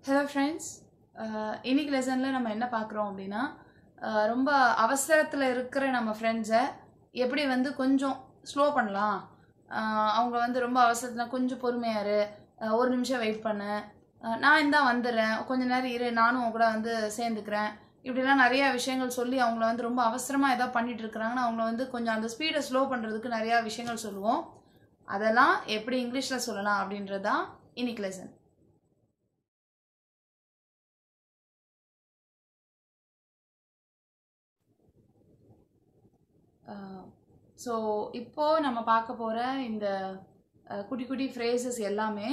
hello friends இன்னைக்கு லெசனில் நம்ம என்ன பார்க்குறோம் அப்படின்னா அஹ், ரொம்ப அவசரத்தில் இருக்கிற நம்ம ஃப்ரெண்ட்ஸை எப்படி வந்து கொஞ்சம் ஸ்லோ பண்ணலாம் அஹ், அவங்க வந்து ரொம்ப அவசரத்தில் கொஞ்சம் பொறுமையாரு அஹ், ஒரு நிமிஷம் வெயிட் பண்ணு அஹ், நான் இந்தா வந்துடுறேன் கொஞ்ச நேரம் இரு நானும் உங்க கூட வந்து சேர்ந்துக்கிறேன் இப்படிலாம் நிறையா விஷயங்கள் சொல்லி அவங்கள வந்து ரொம்ப அவசரமாக ஏதாவது பண்ணிட்டு இருக்கிறாங்கன்னா அவங்கள வந்து கொஞ்சம் அந்த ஸ்பீடை ஸ்லோ பண்ணுறதுக்கு நிறையா விஷயங்கள் சொல்லுவோம் அதெல்லாம் எப்படி இங்கிலீஷில் சொல்லலாம் அப்படின்றது தான் இன்னைக்கு லெசன் ஸோ இப்போ நம்ம பார்க்க போகிற இந்த அஹ், குட்டி குட்டி ஃப்ரேசஸ் எல்லாமே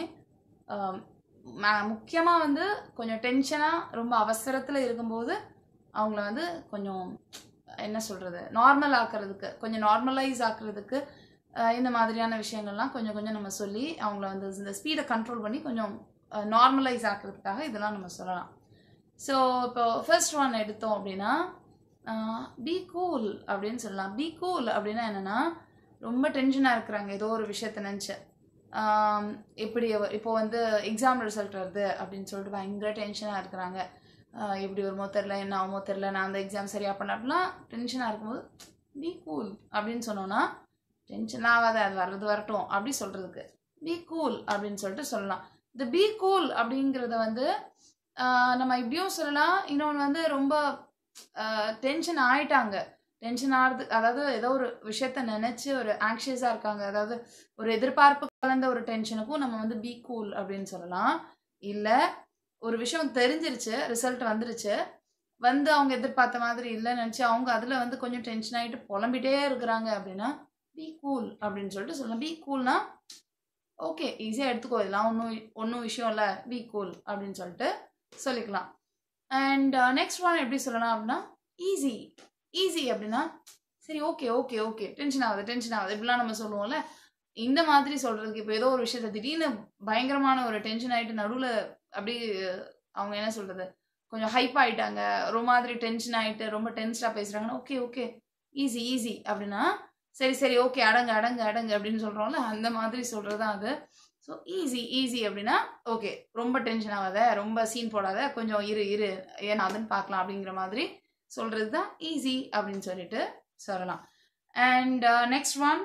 முக்கியமாக வந்து கொஞ்சம் டென்ஷனாக ரொம்ப அவசரத்தில் இருக்கும்போது அவங்கள வந்து கொஞ்சம் என்ன சொல்கிறது நார்மல் ஆக்கிறதுக்கு கொஞ்சம் நார்மலைஸ் ஆக்கிறதுக்கு அஹ், இந்த மாதிரியான விஷயங்கள்லாம் கொஞ்சம் கொஞ்சம் நம்ம சொல்லி அவங்கள வந்து இந்த ஸ்பீடை கண்ட்ரோல் பண்ணி கொஞ்சம் நார்மலைஸ் ஆக்கிறதுக்காக இதெல்லாம் நம்ம சொல்லலாம் ஸோ இப்போ ஃபர்ஸ்ட் ஒன் எடுத்தோம் அப்படின்னா பி கூல் அப்படின்னு சொல்லலாம் பி கூல் அப்படின்னா என்னென்னா ரொம்ப டென்ஷனாக இருக்கிறாங்க ஏதோ ஒரு விஷயத்த நினச்சி எப்படி அவ- இப்போ வந்து எக்ஸாம் ரிசல்ட் வருது அப்படின்னு சொல்லிட்டு பயங்கர டென்ஷனாக இருக்கிறாங்க ஆஹ் எப்படி வருமோ தெரில என்ன ஆகுமோ தெரில நான் அந்த எக்ஸாம் சரியாக பண்ண அப்படிலாம் டென்ஷனாக இருக்கும்போது பி கூல் அப்படின்னு சொன்னோன்னா டென்ஷன் ஆகாத அது வர்றது வரட்டும் அப்படி சொல்கிறதுக்கு பி கூல் அப்படின்னு சொல்லிட்டு சொல்லலாம் இந்த பி கூல் அப்படிங்கிறத வந்து ஆஹ் நம்ம இப்படியும் சொல்லலாம் இன்னொன்று வந்து ரொம்ப டென்ஷன் ஆயிட்டாங்க டென்ஷன் ஆகிறது அதாவது ஏதோ ஒரு விஷயத்த நினச்சி ஒரு ஆங்ஷியஸாக இருக்காங்க அதாவது ஒரு எதிர்பார்ப்பு கலந்த ஒரு டென்ஷனுக்கும் நம்ம வந்து பி கூல் அப்படின்னு சொல்லலாம் இல்லை ஒரு விஷயம் தெரிஞ்சிருச்சு ரிசல்ட் வந்துருச்சு வந்து அவங்க எதிர்பார்த்த மாதிரி இல்லைன்னு நினச்சி அவங்க அதில் வந்து கொஞ்சம் டென்ஷன் ஆகிட்டு புலம்பிட்டே இருக்கிறாங்க அப்படின்னா பி கூல் அப்படின்னு சொல்லிட்டு சொல்லலாம் பி கூல்னா ஓகே ஈஸியாக எடுத்துக்கோ இதெல்லாம் ஒன்றும் ஒன்றும் விஷயம் இல்லை பி கூல் அப்படின்னு சொல்லிட்டு சொல்லிக்கலாம் அண்ட் நெக்ஸ்ட் ஒன் எப்படி சொல்லலாம் அப்படின்னா ஈஸி ஈஸி அப்படின்னா சரி ஓகே ஓகே ஓகே டென்ஷன் ஆகுது டென்ஷன் ஆகுது இப்படிலாம் நம்ம சொல்லுவோம்ல இந்த மாதிரி சொல்றதுக்கு இப்போ ஏதோ ஒரு விஷயத்த திடீர்னு பயங்கரமான ஒரு டென்ஷன் ஆயிட்டு நடுவில் அப்படி அவங்க என்ன சொல்றது கொஞ்சம் ஹைப் ஆயிட்டாங்க ஒரு மாதிரி டென்ஷன் ஆயிட்டு ரொம்ப டென்ஸ்டாக பேசுறாங்கன்னா ஓகே ஓகே ஈஸி ஈஸி அப்படின்னா சரி சரி ஓகே அடங்கு அடங்கு அடங்கு அப்படின்னு சொல்றோம்ல அந்த மாதிரி சொல்றது தான் அது ஸோ ஈஸி ஈஸி அப்படின்னா ஓகே ரொம்ப டென்ஷன் ஆகாத ரொம்ப சீன் போடாத கொஞ்சம் இரு இரு ஏன்னா அதுன்னு பார்க்கலாம் அப்படிங்கிற மாதிரி சொல்றது தான் ஈஸி அப்படின்னு சொல்லிட்டு சொல்லலாம் and next one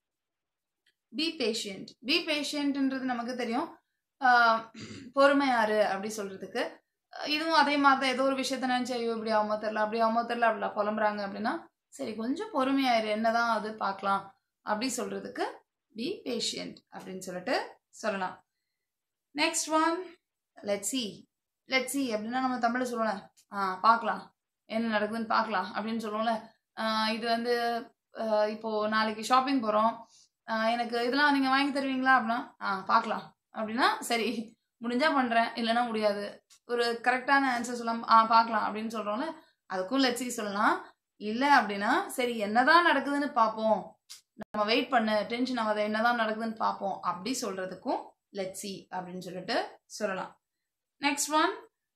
B patient B பேஷண்ட்ன்றது நமக்கு தெரியும் ஆஹ் பொறுமையாரு அப்படி சொல்றதுக்கு அஹ் இதுவும் அதே மாதிரி தான் ஏதோ ஒரு விஷயத்த நினைச்சு ஐயோ இப்படி ஆகாம தெரில அப்படி ஆகாம தெரில அப்படி புலம்புறாங்க அப்படின்னா சரி கொஞ்சம் பொறுமையாயிரு என்னதான் அது பார்க்கலாம் அப்படி சொல்றதுக்கு பி பேஷண்ட் அப்படின்னு சொல்லிட்டு சொல்லலாம் next one let see let see அப்படின்னா நம்ம தமிழில் சொல்லுவோம்ல ஆ பார்க்கலாம் என்ன நடக்குதுன்னு பார்க்கலாம் அப்படின்னு சொல்லுவோம்ல ஆஹ் இது வந்து ஆஹ் இப்போ நாளைக்கு ஷாப்பிங் போகிறோம் எனக்கு இதெல்லாம் நீங்கள் வாங்கி தருவீங்களா அப்படின்னா ஆ பார்க்கலாம் அப்படின்னா சரி முடிஞ்சா பண்ணுறேன் இல்லைன்னா முடியாது ஒரு கரெக்டான ஆன்சர் சொல்லாம ஆ பார்க்கலாம் அப்படின்னு சொல்கிறோம்ல அதுக்கும் லெட்ஸி சொல்லலாம் இல்லை அப்படின்னா சரி என்னதான் நடக்குதுன்னு பார்ப்போம் நம்ம வெயிட் பண்ணு டென்ஷன் ஆகாத என்னதான் நடக்குதுன்னு பார்ப்போம் அப்படி சொல்கிறதுக்கும் லெட்ஸி அப்படின்னு சொல்லிட்டு சொல்லலாம் நெக்ஸ்ட் ஒன்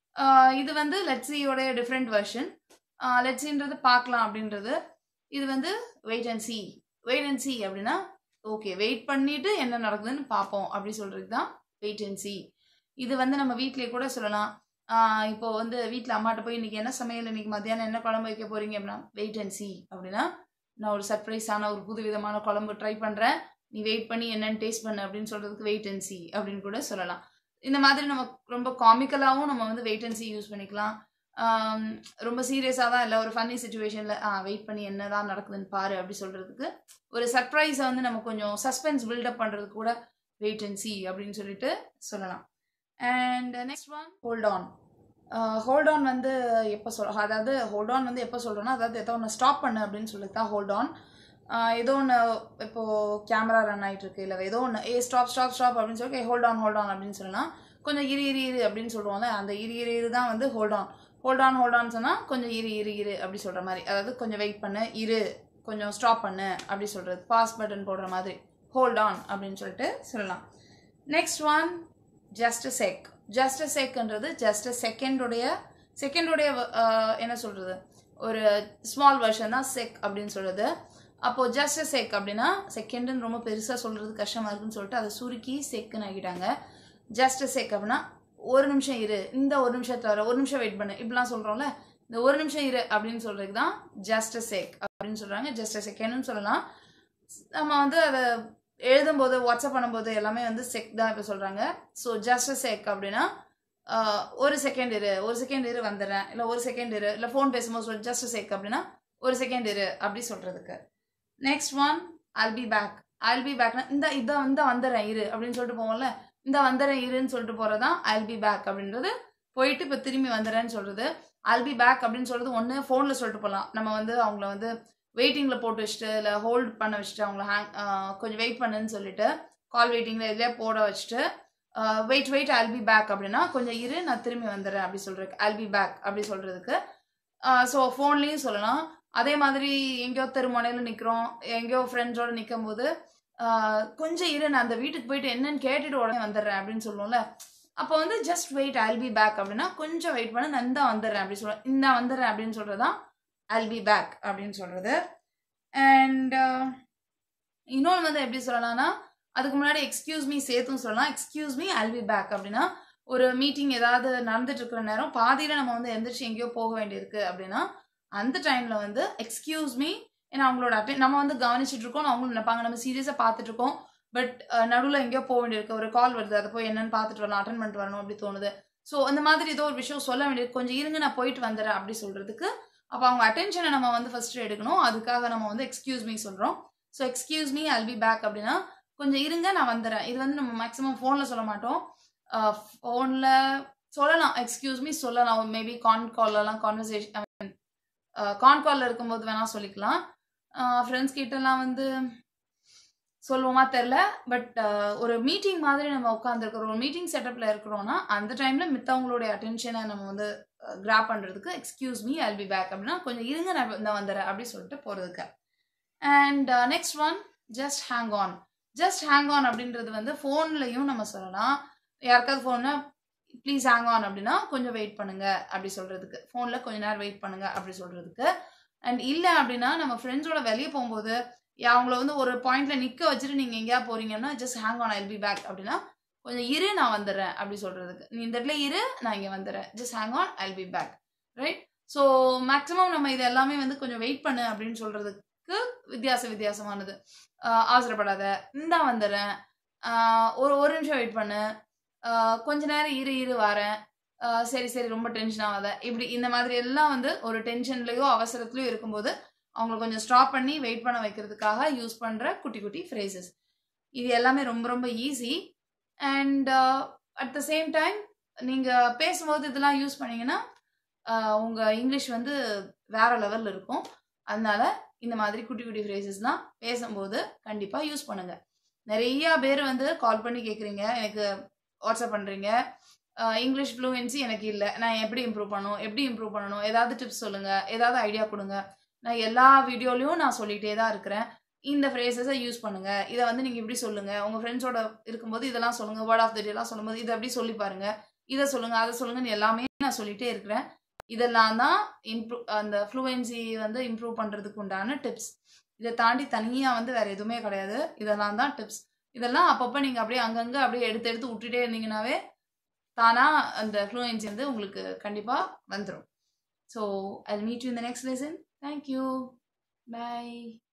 இது வந்து லெட்ஸியோடைய டிஃப்ரெண்ட் வெர்ஷன் லெட்ஸின்றது பார்க்கலாம் அப்படின்றது இது வந்து wait and see wait and see அப்படின்னா ஓகே வெயிட் பண்ணிட்டு என்ன நடக்குதுன்னு பார்ப்போம் அப்படி சொல்றது தான் வெயிட் அண்ட் சி இது வந்து நம்ம வீட்லயே கூட சொல்லலாம் ஆஹ் இப்போ வந்து வீட்டில் அம்மாட்ட போய் இன்னைக்கு என்ன சமையல் இன்னைக்கு மத்தியானம் என்ன குழம்பு வைக்க போறீங்க அப்படின்னா வெயிட் அண்ட் சி அப்படின்னா நான் ஒரு சர்ப்ரைஸான ஒரு புது விதமான குழம்பு ட்ரை பண்ணுறேன் நீ வெயிட் பண்ணி என்னன்னு டேஸ்ட் பண்ணு அப்படின்னு சொல்றதுக்கு வெயிட் அண்ட் சி அப்படின்னு கூட சொல்லலாம் இந்த மாதிரி நம்ம ரொம்ப காமிக்கலாகவும் நம்ம வந்து வெயிட் அண்ட் சி யூஸ் பண்ணிக்கலாம் ஆம், ரொம்ப சீரியஸாக தான் இல்லை ஒரு ஃபன்னி சுச்சுவேஷனில் ஆ வெயிட் பண்ணி என்னதான் நடக்குதுன்னு பாரு அப்படி சொல்கிறதுக்கு ஒரு சர்ப்ரைஸை வந்து நம்ம கொஞ்சம் சஸ்பென்ஸ் பில்டப் பண்ணுறதுக்கு கூட வெயிட் அண்ட் சி அப்படின்னு சொல்லிட்டு சொல்லலாம் and next one hold on hold on வந்து எப்போ சொல் அதாவது ஹோல்ட் ஆன் வந்து எப்போ சொல்கிறோன்னா அதாவது ஏதோ ஒன்று ஸ்டாப் பண்ணு அப்படின்னு சொல்லி தான் ஹோல்ட் ஆன் ஏதோ ஒன்று இப்போது கேமரா ரன் ஆகிட்டு இருக்கு இல்லை ஏதோ ஒன்று ஏ ஸ்டாப் ஸ்டாப் ஸ்டாப் அப்படின்னு சொல்லி ஹோல்ட் ஆன் ஹோல்ட் ஆன் அப்படின்னு சொல்லலாம் கொஞ்சம் இரு இரு இரு அப்படின்னு சொல்லுவோம்ல அந்த இரு இரு இரு தான் வந்து hold on hold on hold on சொன்னால் கொஞ்சம் இரு இரு இரு அப்படி சொல்கிற மாதிரி அதாவது கொஞ்சம் வெயிட் பண்ணு இரு கொஞ்சம் ஸ்டாப் பண்ணு அப்படி சொல்கிறது பாஸ் பட்டன் போடுற மாதிரி ஹோல்ட் ஆன் அப்படின்னு சொல்லிட்டு சொல்லலாம் next one just check just செக்ன்றது ஜஸ்ட் செகண்டுடைய செகண்டுடைய என்ன சொல்கிறது ஒரு ஸ்மால் வெர்ஷன் தான் செக் அப்படின்னு சொல்கிறது அப்போது ஜஸ்ட் செக் அப்படின்னா செகண்டுன்னு ரொம்ப பெருசாக சொல்கிறது கஷ்டமாக இருக்குன்னு சொல்லிட்டு அதை சுருக்கி செக்குன்னு ஆக்கிட்டாங்க ஜஸ்ட் செக் அப்படின்னா ஒரு நிமிஷம் இரு இந்த ஒரு நிமிஷம் தவிர ஒரு நிமிஷம் வெயிட் பண்ணு இப்படிலாம் சொல்கிறோம்ல இந்த ஒரு நிமிஷம் இரு அப்படின்னு சொல்றதுக்கு தான் ஜஸ்ட் அ சேக் அப்படின்னு சொல்கிறாங்க ஜஸ்ட் அ செகண்ட்னு சொல்லலாம் நம்ம வந்து அதை எழுதும்போது வாட்ஸ்அப் பண்ணும்போது எல்லாமே வந்து செக் தான் இப்போ சொல்கிறாங்க ஸோ ஜஸ்ட் அ செக் அப்படின்னா ஆஹ், ஒரு செகண்ட் இரு ஒரு செகண்ட் இரு வந்துடுறேன் இல்லை ஒரு செகண்ட் இரு இல்லை ஃபோன் பேசும்போது சொல் ஜஸ்ட் அ செக் அப்படின்னா ஒரு செகண்ட் இரு அப்படி சொல்கிறதுக்கு next one I'll be back I'll be பேக்னா இந்த இதை இந்த வந்துடுறேன் இரு அப்படின்னு சொல்லிட்டு போவோம்ல இந்த வந்துடுறேன் இருன்னு சொல்லிட்டு போகிறதான் I'll be பேக் அப்படின்றது போயிட்டு இப்போ திரும்பி வந்துடுறேன்னு சொல்கிறது I'll be பேக் அப்படின்னு சொல்கிறது ஒன்று ஃபோனில் சொல்லிட்டு போகலாம் நம்ம வந்து அவங்கள வந்து வெயிட்டிங்கில் போட்டு வச்சுட்டு இல்லை ஹோல்ட் பண்ண வச்சுட்டு அவங்கள ஹேங் கொஞ்சம் வெயிட் பண்ணுன்னு சொல்லிட்டு கால் வெயிட்டிங்கில் இதுலேயே போட வச்சுட்டு wait wait I'll be back அப்படின்னா கொஞ்சம் இரு நான் திரும்பி வந்துடுறேன் அப்படி சொல்கிறதுக்கு I'll be பேக் அப்படி சொல்கிறதுக்கு ஸோ ஃபோன்லேயும் சொல்லலாம் அதே மாதிரி எங்கேயோ தெருமுனையில் நிற்கிறோம் எங்கேயோ ஃப்ரெண்ட்ஸோடு நிற்கும் போது ஆஹ், கொஞ்சம் இரு நான் அந்த வீட்டுக்கு போயிட்டு என்னன்னு கேட்டுட்டு உடனே வந்துடுறேன் அப்படின்னு சொல்லுவோம்ல அப்போ வந்து just wait I'll be back அப்படின்னா கொஞ்சம் வெயிட் பண்ண நான் இந்த வந்துடுறேன் அப்படி சொல்லுவேன் இந்த வந்துடுறேன் அப்படின்னு சொல்கிறது தான் I'll be பேக் அப்படின்னு சொல்கிறது அண்ட் இன்னொன்று வந்து எப்படி சொல்லலாம்னா அதுக்கு முன்னாடி எக்ஸ்கியூஸ் மீ சேர்த்தும் சொல்லலாம் excuse me I'll be back அப்படின்னா ஒரு மீட்டிங் ஏதாவது நடந்துட்டு இருக்கிற நேரம் பாதியில் நம்ம வந்து எந்திரிச்சு எங்கேயோ போக வேண்டியிருக்கு அப்படின்னா அந்த டைமில் வந்து எக்ஸ்கியூஸ் மீ ஏன்னா அவங்களோட அட்டென் நம்ம வந்து கவனிச்சிட்டு இருக்கோம் அவங்களும் நினைப்பாங்க நம்ம சீரியஸாக பார்த்துட்டு இருக்கோம் பட் நடுவில் எங்கேயோ போக வேண்டியிருக்கு ஒரு கால் வருது அதை போய் என்னன்னு பார்த்துட்டு வரலாம் அட்டன் பண்ணிட்டு வரணும் அப்படி தோணுது ஸோ அந்த மாதிரி ஏதோ ஒரு விஷயம் சொல்ல வேண்டியது கொஞ்சம் இருங்க நான் போயிட்டு வந்துடுறேன் அப்படி சொல்கிறதுக்கு அப்போ அவங்க அட்டென்ஷனை நம்ம வந்து ஃபஸ்ட்டு எடுக்கணும் அதுக்காக நம்ம வந்து எக்ஸ்கியூஸ் மீ சொல்கிறோம் so excuse me I'll be back அப்படின்னா கொஞ்சம் இருங்க நான் வந்துடுறேன் இது வந்து நம்ம மேக்ஸிமம் ஃபோனில் சொல்ல மாட்டோம் ஃபோனில் சொல்லலாம் எக்ஸ்கியூஸ் மீ சொல்லலாம் மேபி கான் கால்லலாம் கான்வர்சேஷன் கான் காலில் இருக்கும்போது வேணால் சொல்லிக்கலாம் ஃப்ரெண்ட்ஸ் கிட்டலாம் வந்து சொல்லுவோமா தெரில பட் ஒரு மீட்டிங் மாதிரி நம்ம உட்காந்துருக்கிறோம் ஒரு மீட்டிங் செட்டப்பில் இருக்கிறோம்னா அந்த டைமில் மித்தவங்களுடைய அட்டென்ஷனை நம்ம வந்து கிராப் பண்ணுறதுக்கு excuse me I'll be back அப்படின்னா கொஞ்சம் இருங்க நான் இந்த வந்துடுறேன் அப்படி சொல்லிட்டு போகிறதுக்கு and next one just hang on just hang on அப்படின்றது வந்து ஃபோன்லையும் நம்ம சொல்லலாம் யாருக்காவது ஃபோன்னா ப்ளீஸ் ஹேங் ஆன் அப்படின்னா கொஞ்சம் வெயிட் பண்ணுங்க அப்படி சொல்கிறதுக்கு ஃபோனில் கொஞ்ச நேரம் வெயிட் பண்ணுங்க அப்படி சொல்கிறதுக்கு அண்ட் இல்லை அப்படின்னா நம்ம ஃப்ரெண்ட்ஸோட வெளியே போகும்போது யா- அவங்கள வந்து ஒரு பாயிண்ட்ல நிற்க வச்சுட்டு நீங்கள் எங்கேயா போறீங்கன்னா just hang on I'll be back அப்படின்னா கொஞ்சம் இரு நான் வந்துடுறேன் அப்படி சொல்கிறதுக்கு நீ இந்த இடத்துல இரு நான் இங்கே வந்துடுறேன் just hang on I'll be back right so maximum நம்ம இது எல்லாமே வந்து கொஞ்சம் வெயிட் பண்ணு அப்படின்னு சொல்கிறதுக்கு வித்தியாச வித்தியாசமானது ஆஹ் அவசரப்படாத இந்தா வந்துடுறேன் ஆஹ் ஒரு ஒரு நிமிஷம் வெயிட் பண்ணு ஆஹ் கொஞ்ச நேரம் இரு இரு வரேன் ஆஹ் சரி சரி ரொம்ப டென்ஷன் ஆகாத இப்படி இந்த மாதிரி எல்லாம் வந்து ஒரு டென்ஷன்லயோ அவசரத்துலயோ இருக்கும்போது அவங்கள கொஞ்சம் ஸ்டாப் பண்ணி வெயிட் பண்ண வைக்கிறதுக்காக யூஸ் பண்ணுற குட்டி குட்டி ஃப்ரேசஸ் இது எல்லாமே ரொம்ப ரொம்ப easy and at the same time நீங்கள் பேசும்போது இதெல்லாம் யூஸ் பண்ணீங்கன்னா உங்கள் இங்கிலீஷ் வந்து வேற லெவலில் இருக்கும் அதனால இந்த மாதிரி குட்டி குட்டி ஃப்ரேசஸ்லாம் பேசும்போது கண்டிப்பாக யூஸ் பண்ணுங்க நிறைய பேர் வந்து கால் பண்ணி கேட்குறீங்க எனக்கு வாட்ஸ்அப் பண்ணுறீங்க இங்கிலீஷ் ஃப்ளூயன்சி எனக்கு இல்லை நான் எப்படி இம்ப்ரூவ் பண்ணணும் எப்படி இம்ப்ரூவ் பண்ணணும் ஏதாவது டிப்ஸ் சொல்லுங்கள் ஏதாவது ஐடியா கொடுங்க நான் எல்லா வீடியோலையும் நான் சொல்லிகிட்டே தான் இருக்கிறேன் இந்த ஃப்ரேசஸை யூஸ் பண்ணுங்க இதை வந்து நீங்கள் இப்படி சொல்லுங்க உங்கள் ஃப்ரெண்ட்ஸோட இருக்கும்போது இதெல்லாம் சொல்லுங்க வேர்ட் ஆஃப் த டேலாம் சொல்லும்போது இதை அப்படி சொல்லி பாருங்க இதை சொல்லுங்க அதை சொல்லுங்கன்னு எல்லாமே நான் சொல்லிட்டே இருக்கிறேன் இதெல்லாம் தான் இம்ப்ரூவ் அந்த ஃப்ளூயன்சி வந்து இம்ப்ரூவ் பண்ணுறதுக்கு உண்டான டிப்ஸ் இதை தாண்டி தனியாக வந்து வேற எதுவுமே கிடையாது இதெல்லாம் தான் டிப்ஸ் இதெல்லாம் அப்பப்போ நீங்கள் அப்படியே அங்கங்கே அப்படியே எடுத்து எடுத்து விட்டுட்டே இருந்தீங்கன்னாவே தானாக அந்த ஃப்ளூயன்சி வந்து உங்களுக்கு கண்டிப்பாக வந்துடும் ஸோ ஐ மீட் யூ இந்த நெக்ஸ்ட் லெசன் தேங்க்யூ பை